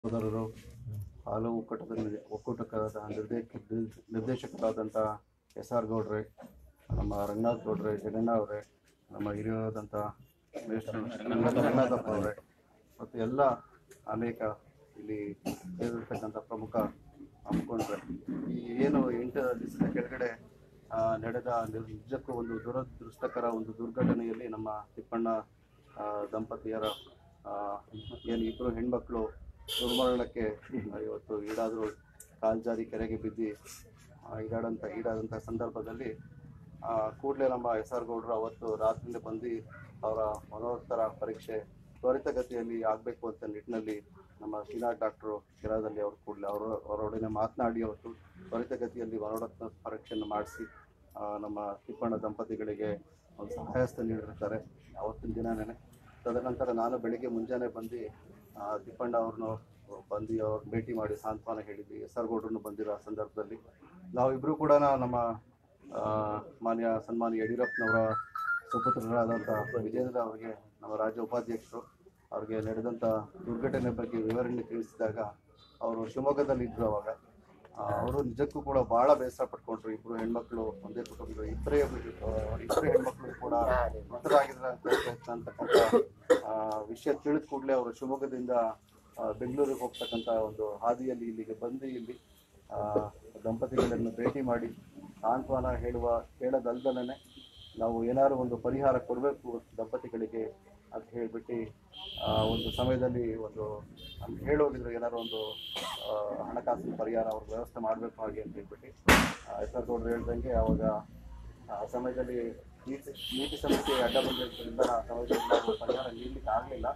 ಸಹೋದರರು ಹಾಲು ಒಕ್ಕೂಟದ ನಿರ್ದೇ- ಒಕ್ಕೂಟದ ನಿರ್ದೇಶ ನಿರ್ದೇಶಕರಾದಂಥ ಎಸ್ ಆರ್ ಗೌಡ್ರೆ ನಮ್ಮ ರಂಗನಾಥ್ ಗೌಡ್ರೆ ಜಗಣ್ಣ ಅವರೇ ನಮ್ಮ ಹಿರಿಯರಾದಂಥ ಮೇಷ್ಟ್ರು ರಂಗನಾಥಪ್ಪ ಅವರೇ ಮತ್ತು ಎಲ್ಲ ಅನೇಕ ಇಲ್ಲಿ ಸೇರಿರ್ತಕ್ಕಂಥ ಪ್ರಮುಖ ಮುಖಂಡರೆ ಈ ಏನು ಎಂಟು ದಿವಸದ ಕೆಳಗಡೆ ಆ, ನಡೆದ ನಿರ್- ನಿಜಕ್ಕೂ ಒಂದು ದುರದೃಷ್ಟಕರ ಒಂದು ದುರ್ಘಟನೆಯಲ್ಲಿ ನಮ್ಮ ತಿಪ್ಪಣ್ಣ ಆ, ದಂಪತಿಯರ ಆ, ಏನು ಇಬ್ಬರು ಹೆಣ್ಮಕ್ಳು ದುರ್ಮರಣಕ್ಕೆ ಇವತ್ತು ಈಡಾದರೂ ಕಾಲ್ಜಾರಿ ಕೆರೆಗೆ ಬಿದ್ದು ಆ, ಈಡಾಡಂತ ಈಡಾದಂಥ ಸಂದರ್ಭದಲ್ಲಿ ಕೂಡಲೇ ನಮ್ಮ ಎಸ್ ಆರ್ ಗೌಡರು ಅವತ್ತು ರಾತ್ರಿಯಿಂದ ಬಂದು ಅವರ ಮನೋತ್ತರ ಪರೀಕ್ಷೆ ತ್ವರಿತಗತಿಯಲ್ಲಿ ಆಗಬೇಕು ಅಂತ ನಿಟ್ಟಿನಲ್ಲಿ ನಮ್ಮ ಶ್ರೀನಾಥ್ ಡಾಕ್ಟ್ರು ಶಿರಾದಲ್ಲಿ ಅವರು ಕೂಡಲೇ ಅವರು ಅವರೊಡನೆ ಮಾತನಾಡಿ ಅವತ್ತು ತ್ವರಿತಗತಿಯಲ್ಲಿ ಮನೋರತ್ನ ಪರೀಕ್ಷೆಯನ್ನು ಮಾಡಿಸಿ ನಮ್ಮ ತಿಪ್ಪಣ್ಣ ದಂಪತಿಗಳಿಗೆ ಒಂದು ಸಹಾಯಸ್ತ ನೀಡಿರ್ತಾರೆ ಅವತ್ತಿನ ದಿನನೇ ತದನಂತರ ನಾನು ಬೆಳಿಗ್ಗೆ ಮುಂಜಾನೆ ಬಂದು ಆ, ತಿಪ್ಪಣ್ಣ ಅವ್ರನ್ನು ಬಂದು ಅವ್ರ ಭೇಟಿ ಮಾಡಿ ಸಾಂತ್ವನ ಹೇಳಿದ್ವಿ ಎಸ್ ಆರ್ ಗೌಡ್ರನ್ನು ಬಂದಿರೋ ಆ ಸಂದರ್ಭದಲ್ಲಿ ನಾವಿಬ್ಬರು ಕೂಡ ನಮ್ಮ ಆ, ಮಾನ್ಯ ಸನ್ಮಾನ್ಯ ಯಡಿಯೂರಪ್ಪನವರ ಸುಪುತ್ರರಾದಂಥ ವಿಜೇಂದ್ರ ಅವರಿಗೆ ನಮ್ಮ ರಾಜ್ಯ ಉಪಾಧ್ಯಕ್ಷರು ಅವ್ರಿಗೆ ನಡೆದಂಥ ದುರ್ಘಟನೆ ಬಗ್ಗೆ ವಿವರಣೆ ತಿಳಿಸಿದಾಗ ಅವರು ಶಿವಮೊಗ್ಗದಲ್ಲಿ ಇದ್ರು ಅವಾಗ ಆ, ಅವರು ನಿಜಕ್ಕೂ ಕೂಡ ಬಹಳ ಬೇಸರ ಪಟ್ಕೊಂಡ್ರು ಇಬ್ರು ಹೆಣ್ಮಕ್ಳು ಒಂದೇ ಕುಟುಂಬದ ಇಬ್ಬರೇ ಇಬ್ಬರು ಹೆಣ್ಮಕ್ಳು ಕೂಡ ಮೃತರಾಗಿದ್ದಾರೆ ಅಂತ ಅಂತಕ್ಕಂಥ ಆ, ವಿಷಯ ತಿಳಿದ ಕೂಡಲೇ ಅವರು ಶಿವಮೊಗ್ಗದಿಂದ ಆ, ಬೆಂಗಳೂರಿಗೆ ಹೋಗ್ತಕ್ಕಂಥ ಒಂದು ಹಾದಿಯಲ್ಲಿ ಇಲ್ಲಿಗೆ ಬಂದು ಇಲ್ಲಿ ಆ, ದಂಪತಿಗಳನ್ನು ಭೇಟಿ ಮಾಡಿ ಸಾಂತ್ವನ ಹೇಳುವ ಹೇಳದಲ್ದಲೇ ನಾವು ಏನಾದ್ರು ಒಂದು ಪರಿಹಾರ ಕೊಡಬೇಕು ದಂಪತಿಗಳಿಗೆ ಅಂತ ಹೇಳ್ಬಿಟ್ಟು ಆ, ಒಂದು ಸಮಯದಲ್ಲಿ ಒಂದು ನಮ್ಗೆ ಹೇಳೋಗಿದ್ರು ಏನಾದ್ರು ಒಂದು ಆ, ಹಣಕಾಸಿನ ಪರಿಹಾರ ಅವ್ರಿಗೆ ವ್ಯವಸ್ಥೆ ಮಾಡಬೇಕು ಹಾಗೆ ಅಂತ ಹೇಳ್ಬಿಟ್ಟು ಎಸ್ ಆರ್ ಗೌಡ್ರು ಹೇಳ್ದಂಗೆ ಅವಾಗ ಆ ಸಮಯದಲ್ಲಿ ನೀತಿ ನೀತಿ ಸಮಸ್ಯೆ ಅಡ್ಡ ಬಂದಿರೋದ್ರಿಂದ ಆ ಸಮಯದಲ್ಲಿ ನಾವು ಪರಿಹಾರ ನೀಡಲಿಕ್ಕೆ ಆಗಲಿಲ್ಲ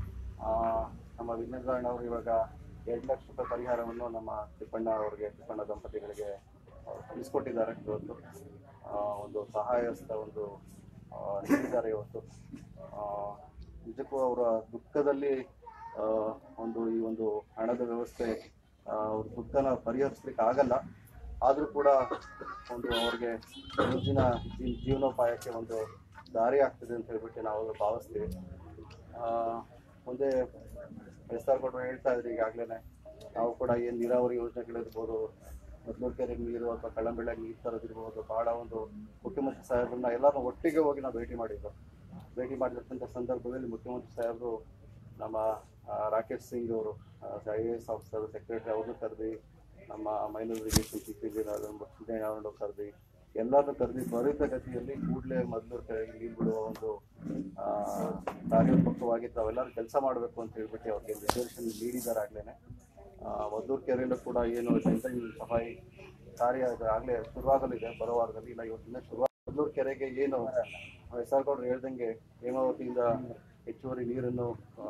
ನಮ್ಮ ವಿಘ್ನೇಶ್ವರಣ್ಣ ಅವರು ಇವಾಗ ಎರಡು ಲಕ್ಷ ರೂಪಾಯಿ ಪರಿಹಾರವನ್ನು ನಮ್ಮ ತಿಪ್ಪಣ್ಣ ಅವರಿಗೆ ತಿಪ್ಪಣ್ಣ ದಂಪತಿಗಳಿಗೆ ಅವ್ರು ತಿಳಿಸ್ಕೊಟ್ಟಿದ್ದಾರೆ ಇವತ್ತು ಆ, ಒಂದು ಸಹಾಯಸ್ತ ಒಂದು ಆ, ನೀಡಿದ್ದಾರೆ ಇವತ್ತು ಆ, ನಿಜಕ್ಕೂ ಅವರ ದುಃಖದಲ್ಲಿ ಆ, ಒಂದು ಈ ಒಂದು ಹಣದ ವ್ಯವಸ್ಥೆ ಆ, ಅವ್ರ ದುಃಖನ ಪರಿಹರಿಸ್ಲಿಕ್ಕೆ ಆಗಲ್ಲ ಆದರೂ ಕೂಡ ಒಂದು ಅವ್ರಿಗೆ ಮುಂದಿನ ಜೀ- ಜೀವನೋಪಾಯಕ್ಕೆ ಒಂದು ದಾರಿ ಆಗ್ತದೆ ಅಂತ ಹೇಳ್ಬಿಟ್ಟು ನಾವು ಭಾವಿಸ್ತೀವಿ ಆ, ಮುಂದೆ ಎಸ್ ಆರ್ ಗೌಡ್ರು ಹೇಳ್ತಾ ಇದ್ರಿ ಈಗಾಗಲೇ ನಾವು ಕೂಡ ಏನು ನೀರಾವರಿ ಯೋಜನೆಗಳಿರ್ಬೋದು ಮೊದಲೂರು ಕೆರೆ ನೀರು ಅಥವಾ ಕಳ್ಳಂಬೆಳೆ ನೀರು ತರೋದಿರ್ಬೋದು ಬಹಳ ಒಂದು ಮುಖ್ಯಮಂತ್ರಿ ಸಾಹೇಬ್ರನ್ನ ಎಲ್ಲರನ್ನೂ ಒಟ್ಟಿಗೆ ಹೋಗಿ ನಾವು ಭೇಟಿ ಮಾಡಿದ್ದು ಭೇಟಿ ಮಾಡಿರ್ತಕ್ಕಂಥ ಸಂದರ್ಭದಲ್ಲಿ ಮುಖ್ಯಮಂತ್ರಿ ಸಾಹೇಬರು ನಮ್ಮ ಆ, ರಾಕೇಶ್ ಸಿಂಗ್ ಅವರು I A S officer secretary ಅವ್ರನ್ನೂ ಕರೆದು ನಮ್ಮ minor irrigation chief engineer engineer ಅವ್ರನ್ನೂ ಕರೆದು ಎಲ್ಲರನ್ನೂ ಕರೆದು ತ್ವರಿತಗತಿಯಲ್ಲಿ ಕೂಡಲೇ ಮೊದಲು ಕೆರೆಗೆ ನೀರು ಬಿಡುವ ಒಂದು ಆ, ಕಾರ್ಯೋನ್ಮುಖವಾಗಿ ತಾವೆಲ್ಲರೂ ಕೆಲಸ ಮಾಡಬೇಕು ಅಂತ ಹೇಳ್ಬಿಟ್ಟು ಅವ್ರಿಗೆ ನಿರ್ದೇಶನ ನೀಡಿದ್ದಾರೆ ಆಗ್ಲೇನೆ ಮದ್ದೂರು ಕೆರೆಯಲ್ಲೂ ಕೂಡ ಏನು ಸೆಂಟ್ರಲ್ ಸಫಾಯಿ ಕಾರ್ಯ ಆಗಲೇ ಶುರುವಾಗಲಿದೆ ಬರೋ ವಾರದಲ್ಲಿ ಇಲ್ಲ ಇವತ್ತಿಂದ ಶುರು ಮದ್ದೂರು ಕೆರೆಗೆ ಏನು ಎಸ್ ಆರ್ ಗೌಡ್ರು ಹೇಳ್ದಂಗೆ ಹೇಮಾವತಿಯಿಂದ ಹೆಚ್ಚುವರಿ ನೀರನ್ನು ಆ,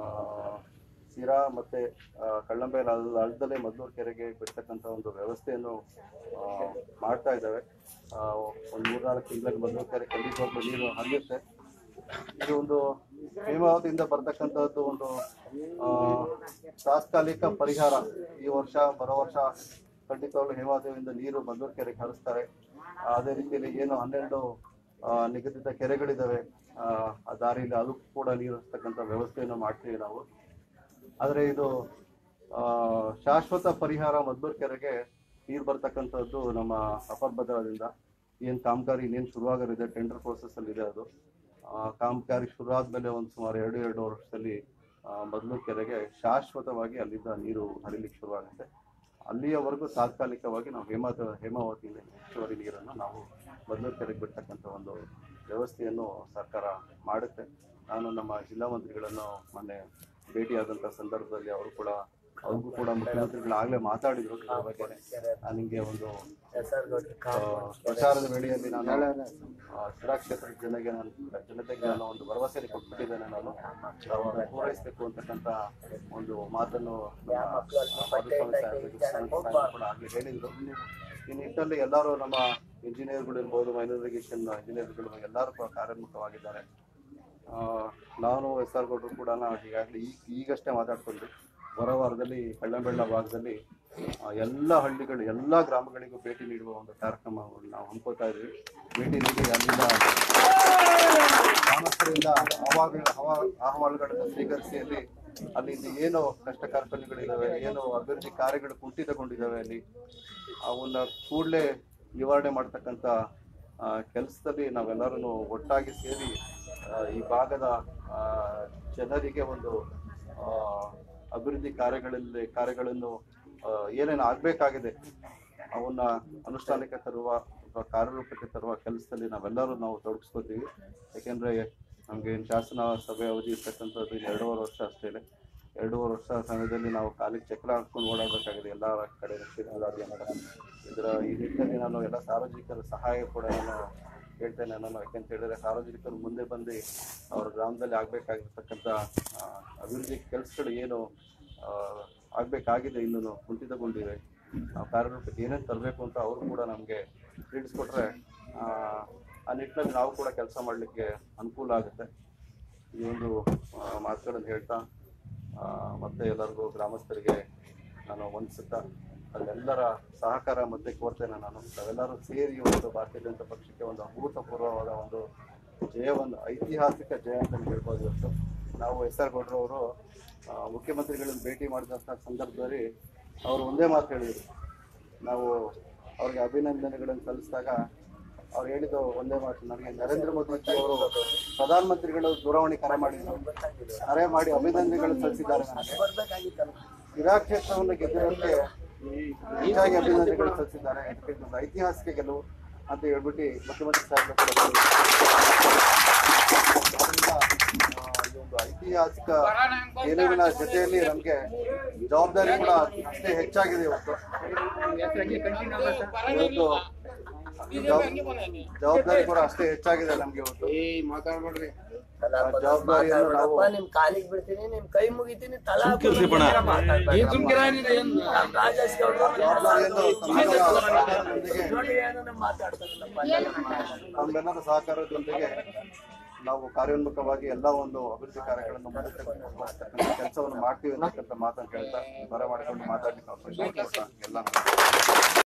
ಸಿರಾ ಮತ್ತೆ ಆ, ಕಳ್ಳಂಬೆಲ್ ಅಲ್ ಅಲ್ದಲೇ ಮದ್ದೂರು ಕೆರೆಗೆ ಬಿಡ್ತಕ್ಕಂಥ ಒಂದು ವ್ಯವಸ್ಥೆಯನ್ನು ಆ, ಮಾಡ್ತಾ ಇದ್ದಾವೆ ಆ, ಒಂದು ಮೂರ್ನಾಲ್ಕು ತಿಂಗಳಲ್ಲಿ ಮದ್ದೂರು ಕೆರೆ ಖಂಡಿತವಾಗ್ಲೂ ನೀರು ಹರಿಯುತ್ತೆ ಇದು ಒಂದು ಹೇಮಾವತಿಯಿಂದ ಬರ್ತಕ್ಕಂಥದ್ದು ಒಂದು ಆ, ತಾತ್ಕಾಲಿಕ ಪರಿಹಾರ ಈ ವರ್ಷ ಬರೋ ವರ್ಷ ಖಂಡಿತವಾಗ್ಲೂ ಹೇಮಾವತಿಯಿಂದ ನೀರು ಮದ್ದೂರು ಕೆರೆಗೆ ಹರಿಸ್ತಾರೆ ಆ, ಅದೇ ರೀತಿಯಲ್ಲಿ ಏನು ಹನ್ನೆರಡು ಆ, ನಿಗದಿತ ಕೆರೆಗಳಿದ್ದಾವೆ ಆ, ಆ ದಾರಿಯಲ್ಲಿ ಅದಕ್ಕೂ ಕೂಡ ನೀರು ಹರಿಸ್ತಕ್ಕಂಥ ವ್ಯವಸ್ಥೆಯನ್ನು ಮಾಡ್ತೀವಿ ನಾವು ಆದರೆ ಇದು ಆ, ಶಾಶ್ವತ ಪರಿಹಾರ ಮದ್ದೂರು ಕೆರೆಗೆ ನೀರು ಬರ್ತಕ್ಕಂಥದ್ದು ನಮ್ಮ ಅಪರ್ ಭದ್ರದಿಂದ ಏನು ಕಾಮಗಾರಿ ಇನ್ನೇನು ಶುರುವಾಗಲಿದೆ ಟೆಂಡರ್ ಪ್ರೋಸೆಸ್ ಅಲ್ಲಿ ಇದೆ ಅದು ಆ, ಕಾಮಗಾರಿ ಶುರು ಆದ್ಮೇಲೆ ಒಂದು ಸುಮಾರು ಎರಡು ಎರಡು ವರ್ಷದಲ್ಲಿ ಮೊದಲು ಕೆರೆಗೆ ಶಾಶ್ವತವಾಗಿ ಅಲ್ಲಿಂದ ನೀರು ಹರಿಲಿಕ್ಕೆ ಶುರುವಾಗುತ್ತೆ ಅಲ್ಲಿಯವರೆಗೂ ತಾತ್ಕಾಲಿಕವಾಗಿ ನಾವು ಹೇಮಾತ ಹೇಮಾವತಿಯಿಂದ ಹೆಚ್ಚುವರಿ ನೀರನ್ನು ನಾವು ಮೊದಲು ಕೆರೆಗೆ ಬಿಡ್ತಕ್ಕಂಥ ಒಂದು ವ್ಯವಸ್ಥೆಯನ್ನು ಸರ್ಕಾರ ಮಾಡುತ್ತೆ ನಾನು ನಮ್ಮ ಜಿಲ್ಲಾ ಮಂತ್ರಿಗಳನ್ನು ಮೊನ್ನೆ ಭೇಟಿಯಾದಂಥ ಸಂದರ್ಭದಲ್ಲಿ ಅವರು ಕೂಡ ಅವ್ರಿಗೂ ಕೂಡ ಮುಖ್ಯಮಂತ್ರಿಗಳು ಆಗಲೇ ಮಾತಾಡಿದ್ರು ಇದ್ರ ಬಗ್ಗೆ ನನಗೆ ಒಂದು ಆ, ಪ್ರಚಾರದ ವೇಳೆಯಲ್ಲಿ ನಾನು ಆ, ಶಿರಾ ಕ್ಷೇತ್ರದ ಜನಗೆ ನಾನು ಜನತೆಗೆ ನಾನು ಒಂದು ಭರವಸೆ ಕೊಟ್ಬಿಟ್ಟಿದ್ದೇನೆ ನಾನು ಅವರನ್ನು ಪೂರೈಸಬೇಕು ಅಂತಕ್ಕಂಥ ಒಂದು ಮಾತನ್ನು ನಮ್ಮ ಮಾಧುಸ್ವಾಮಿ ಸಾಹೇಬರು ಕೂಡ ಆಗಲೇ ಹೇಳಿದ್ರು ಈ ನಿಟ್ಟಿನಲ್ಲಿ ಎಲ್ಲರೂ ನಮ್ಮ ಇಂಜಿನಿಯರ್ಗಳು ಇರ್ಬೋದು ಮೈನರ್ ಇರಿಗೇಷನ್ ಇಂಜಿನಿಯರ್ಗಳು ಎಲ್ಲರೂ ಕೂಡ ಕಾರ್ಯೋನ್ಮುಖವಾಗಿದ್ದಾರೆ ಆ, ನಾನು ಎಸ್ ಆರ್ ಗೌಡ್ರು ಕೂಡ ನಾವು ಈಗಾಗಲೇ ಈಗ ಈಗಷ್ಟೇ ಮಾತಾಡ್ಕೊಂಡ್ವಿ ಬರೋ ವಾರದಲ್ಲಿ ಕಳ್ಳಂಬೆಳ್ಳ ಭಾಗದಲ್ಲಿ ಆ, ಎಲ್ಲ ಹಳ್ಳಿಗಳು ಎಲ್ಲ ಗ್ರಾಮಗಳಿಗೂ ಭೇಟಿ ನೀಡುವ ಒಂದು ಕಾರ್ಯಕ್ರಮವನ್ನು ನಾವು ಹಮ್ಮಿಕೋತಾ ಇದ್ವಿ ಭೇಟಿ ನೀಡಿ ಅಲ್ಲಿಂದ ಗ್ರಾಮಸ್ಥರಿಂದ ಅಹವಾಲು ಅಹವಾ- ಅಹವಾಲುಗಳನ್ನು ಸ್ವೀಕರಿಸಿ ಅಲ್ಲಿ ಅಲ್ಲಿ ಇಲ್ಲಿ ಏನು ಕಷ್ಟ ಕಾರ್ಪಣ್ಯಗಳಿದಾವೆ ಏನು ಅಭಿವೃದ್ಧಿ ಕಾರ್ಯಗಳು ಕುಂಠಿತಗೊಂಡಿದ್ದಾವೆ ಅಲ್ಲಿ ಅವನ್ನ ಕೂಡಲೇ ನಿವಾರಣೆ ಮಾಡ್ತಕ್ಕಂಥ ಕೆಲಸದಲ್ಲಿ ನಾವೆಲ್ಲರೂ ಒಟ್ಟಾಗಿ ಸೇರಿ ಆ, ಈ ಭಾಗದ ಆ, ಜನರಿಗೆ ಒಂದು ಆ, ಅಭಿವೃದ್ಧಿ ಕಾರ್ಯಗಳಲ್ಲಿ ಕಾರ್ಯಗಳನ್ನು ಆ, ಏನೇನು ಆಗಬೇಕಾಗಿದೆ ಅವನ್ನ ಅನುಷ್ಠಾನಕ್ಕೆ ತರುವ ಅಥವಾ ಕಾರ್ಯರೂಪಕ್ಕೆ ತರುವ ಕೆಲಸದಲ್ಲಿ ನಾವೆಲ್ಲರೂ ನಾವು ತೊಡಗಿಸ್ಕೋತೀವಿ ಯಾಕೆಂದ್ರೆ ನಮಗೆ ಏನು ಶಾಸನ ಸಭೆ ಅವಧಿ ಇರ್ತಕ್ಕಂಥದ್ದು ಇನ್ನು ಎರಡೂವರೆ ವರ್ಷ ಅಷ್ಟೇ ಇದೆ ಎರಡೂವರೆ ವರ್ಷ ಸಮಯದಲ್ಲಿ ನಾವು ಕಾಲಿಗೆ ಚಕ್ರ ಹಾಕ್ಕೊಂಡು ಓಡಾಡಬೇಕಾಗಿದೆ ಎಲ್ಲ ಕಡೆ ಕ್ಷೇತ್ರದಾದ್ಯಂತ ಇದರ ಈ ನಿಟ್ಟಿನಲ್ಲಿ ನಾನು ಎಲ್ಲ ಸಾರ್ವಜನಿಕರ ಸಹಾಯ ಕೂಡ ನಾನು ಹೇಳ್ತೇನೆ ನಾನು ಯಾಕೆಂತ ಹೇಳಿದ್ರೆ ಸಾರ್ವಜನಿಕರು ಮುಂದೆ ಬಂದು ಅವ್ರ ಗ್ರಾಮದಲ್ಲಿ ಆಗಬೇಕಾಗಿರ್ತಕ್ಕಂಥ ಅಭಿವೃದ್ಧಿ ಕೆಲಸಗಳು ಏನು ಆ, ಆಗ್ಬೇಕಾಗಿದೆ ಇನ್ನೂ ಕುಂಠಿತಗೊಂಡಿವೆ ನಾವು ಕಾರ್ಯರೂಪಕ್ಕೆ ಏನೇನು ತರಬೇಕು ಅಂತ ಅವರು ಕೂಡ ನಮಗೆ ತಿಳಿಸ್ಕೊಟ್ರೆ ಆ, ಆ ನಿಟ್ಟಿನಲ್ಲಿ ನಾವು ಕೂಡ ಕೆಲಸ ಮಾಡಲಿಕ್ಕೆ ಅನುಕೂಲ ಆಗುತ್ತೆ ಈ ಒಂದು ಆ, ಮಾತುಗಳನ್ನು ಹೇಳ್ತಾ ಆ, ಮತ್ತೆ ಎಲ್ಲರಿಗೂ ಗ್ರಾಮಸ್ಥರಿಗೆ ನಾನು ವಂದಿಸುತ್ತಾ ಅಲ್ಲೆಲ್ಲರ ಸಹಕಾರ ಮತ್ತೆ ಕೋರ್ತೇನೆ ನಾನು ನಾವೆಲ್ಲರೂ ಸೇರಿ ಒಂದು ಭಾರತೀಯ ಜನತಾ ಪಕ್ಷಕ್ಕೆ ಒಂದು ಅಭೂತಪೂರ್ವವಾದ ಒಂದು ಜಯವನ್ನು ಐತಿಹಾಸಿಕ ಜಯ ಅಂತ ಹೇಳ್ಬೋದು ಇವತ್ತು ನಾವು ಎಸ್ ಆರ್ ಗೌಡ್ರು ಅವರು ಆ, ಮುಖ್ಯಮಂತ್ರಿಗಳನ್ನು ಭೇಟಿ ಮಾಡಿದಂಥ ಸಂದರ್ಭದಲ್ಲಿ ಅವರು ಒಂದೇ ಮಾತು ಹೇಳಿದರು ನಾವು ಅವ್ರಿಗೆ ಅಭಿನಂದನೆಗಳನ್ನು ಸಲ್ಲಿಸಿದಾಗ ಅವ್ರು ಹೇಳಿದ ಒಂದೇ ಮಾತು ನನಗೆ ನರೇಂದ್ರ ಮೋದಿ ಅವರು ಪ್ರಧಾನಮಂತ್ರಿಗಳು ದೂರವಾಣಿ ಕರೆ ಮಾಡಿದ್ರು ಕರೆ ಮಾಡಿ ಅಭಿನಂದನೆಗಳು ಸಲ್ಲಿಸಿದ್ದಾರೆ ನನಗೆ ಕ್ರೀಡಾ ಕ್ಷೇತ್ರವನ್ನು ಗೆದ್ದಕ್ಕೆ ಹೆಚ್ಚಾಗಿ ಅಭಿನಂದನೆಗಳು ಸಲ್ಲಿಸಿದ್ದಾರೆ ಇದಕ್ಕೆ ಇದೊಂದು ಐತಿಹಾಸಿಕ ಗೆಲುವು ಅಂತ ಹೇಳ್ಬಿಟ್ಟು ಮುಖ್ಯಮಂತ್ರಿ ಸಾಹೇಬರು ಕೂಡ ಹೇಳಿದ್ರು. ಆದ್ದರಿಂದ, ಆ, ಈ ಒಂದು ಐತಿಹಾಸಿಕ ಗೆಲುವಿನ ಜೊತೆಯಲ್ಲಿ ನಮಗೆ ಜವಾಬ್ದಾರಿ ಕೂಡ ಅಷ್ಟೇ ಹೆಚ್ಚಾಗಿದೆ ಇವತ್ತು ಇವತ್ತು ಜವಾಬ್- ಜವಾಬ್ದಾರಿ ಕೂಡ ಅಷ್ಟೇ ಹೆಚ್ಚಾಗಿದೆ ನಮ್ಗೆ ಇವತ್ತು ಆ ಜವಾಬ್ದಾರಿಯನ್ನು ನಾವು ನಿಮ್ ಕಾಲಿಗೆ ಬಿಡ್ತೀನಿ ನಿಮ್ ಕೈ ಮುಗಿತೀನಿ ತಲಾ ರಾಜೇಶ್ ಜವಾಬ್ದಾರಿಯನ್ನು ತಮ್ಮೆಲ್ಲರ ಸಹಕಾರದೊಂದಿಗೆ ನೋಡಿ ಏನೋ ಮಾತಾಡ್ತಾರಲ್ಲಪ್ಪ ತಮ್ಮೆಲ್ಲರ ಸಹಕಾರದೊಂದಿಗೆ ನಾವು ಕಾರ್ಯೋನ್ಮುಖವಾಗಿ ಎಲ್ಲ ಒಂದು ಅಭಿವೃದ್ಧಿ ಕಾರ್ಯಗಳನ್ನು ಮುಂದಕ್ಕೆ ತರ್ತಕ್ಕಂಥ ಕೆಲಸವನ್ನು ಮಾಡ್ತೀವಿ ಅಂತಕ್ಕಂಥ ಮಾತನ್ನು ಹೇಳ್ತಾ ಬರ ಮಾಡಿಕೊಂಡು ಮಾತಾಡ್ಲಿಕ್ಕೆ ಅವಕಾಶ ಮಾಡಿಕೊಟ್ಟ ಎಲ್ಲ